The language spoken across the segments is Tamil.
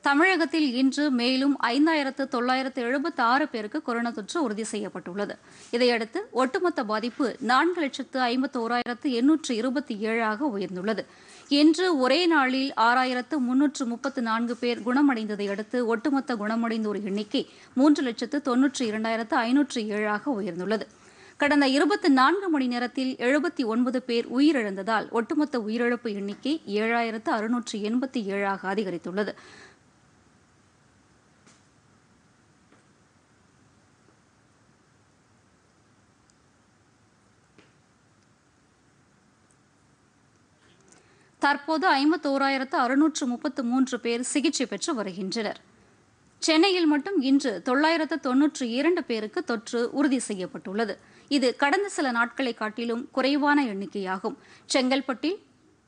தமிழகத்தில் இன்று மேலும் ஐந்தாயிரத்து தொள்ளாயிரத்து எழுபத்தி ஆறு பேருக்கு கொரோனா தொற்று உறுதி செய்யப்பட்டுள்ளது இதையடுத்து ஒட்டுமொத்த பாதிப்பு நான்கு லட்சத்து ஐம்பத்தோராயிரத்து எண்ணூற்று இருபத்தி ஏழாக உயர்ந்துள்ளது இன்று ஒரே நாளில் ஆறாயிரத்து முன்னூற்று முப்பத்து நான்கு பேர் குணமடைந்ததை அடுத்து ஒட்டுமொத்த குணமடைந்தோர் எண்ணிக்கை மூன்று லட்சத்து தொன்னூற்றி இரண்டாயிரத்து ஐநூற்று ஏழாக உயர்ந்துள்ளது கடந்த இருபத்தி நான்கு மணி நேரத்தில் எழுபத்தி ஒன்பது பேர் உயிரிழந்ததால் ஒட்டுமொத்த உயிரிழப்பு எண்ணிக்கை ஏழாயிரத்து அறுநூற்று எண்பத்தி ஏழாக அதிகரித்துள்ளது தற்போது ஐம்பத்தோராயிரத்து அறுநூற்று முப்பத்து மூன்று பேர் சிகிச்சை பெற்று வருகின்றனர் சென்னையில் மட்டும் இன்று தொள்ளாயிரத்து தொன்னூற்றி இரண்டு பேருக்கு தொற்று உறுதி செய்யப்பட்டுள்ளது இது கடந்த சில நாட்களை காட்டிலும் குறைவான எண்ணிக்கையாகும் செங்கல்பட்டில்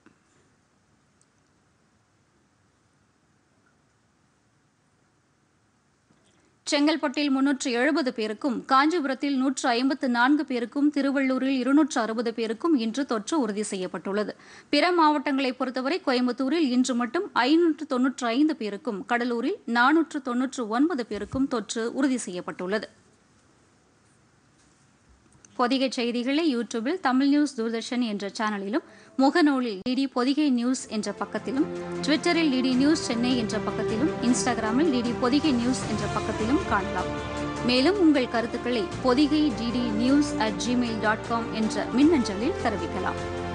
செங்கல்பட்டில் முன்னூற்று எழுபது பேருக்கும் காஞ்சிபுரத்தில் நூற்று ஐம்பத்து நான்கு பேருக்கும் திருவள்ளூரில் இருநூற்று அறுபது பேருக்கும் இன்று தொற்று உறுதி செய்யப்பட்டுள்ளது பிற மாவட்டங்களை பொறுத்தவரை கோயம்புத்தூரில் இன்று மட்டும் ஐநூற்று தொன்னூற்று ஐந்து பேருக்கும் கடலூரில் நானூற்று தொன்னூற்று ஒன்பது பேருக்கும் தொற்று உறுதி செய்யப்பட்டுள்ளது பொதிகை செய்திகளை யூடியூபில் தமிழ் நியூஸ் தூர்தர்ஷன் என்ற சேனலிலும் முகநூலில் டிடி பொதிகை நியூஸ் என்ற பக்கத்திலும் ட்விட்டரில் டிடி நியூஸ் சென்னை என்ற பக்கத்திலும் இன்ஸ்டாகிராமில் டிடி பொதிகை நியூஸ் என்ற பக்கத்திலும் காணலாம் மேலும் உங்கள் கருத்துக்களை Podhigai DD news at Gmail dot com என்ற மின்னஞ்சலில் தெரிவிக்கலாம்